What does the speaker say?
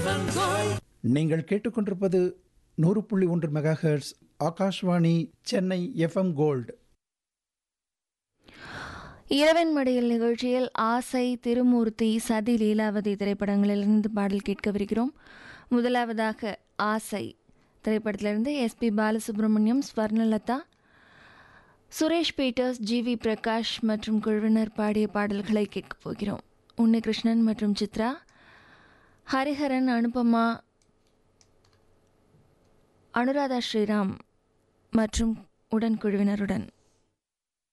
நீங்கள் கேட்டுக்கொண்டிருப்பது நூறு புள்ளி ஒன்று megahertz Akashvani Chennai FM gold இரவன் மடியில் நிகழ்ச்சியில் ஆசை திருமூர்த்தி சதி லீலாவதி திரைப்படங்களிலிருந்து பாடல் கேட்கவிருக்கிறோம் முதலாவதாக ஆசை திரைப்படத்திலிருந்து S P Balasubrahmanyam Swarnalatha Suresh Peters G V Prakash மற்றும் குழுவினர் பாடிய பாடல்களை கேட்கப் போகிறோம் உன்னிகிருஷ்ணன் மற்றும் சித்ரா ஹரிஹரன் அனுபமா அனுராதா ஸ்ரீராம் மற்றும் உடன் குழுவினருடன்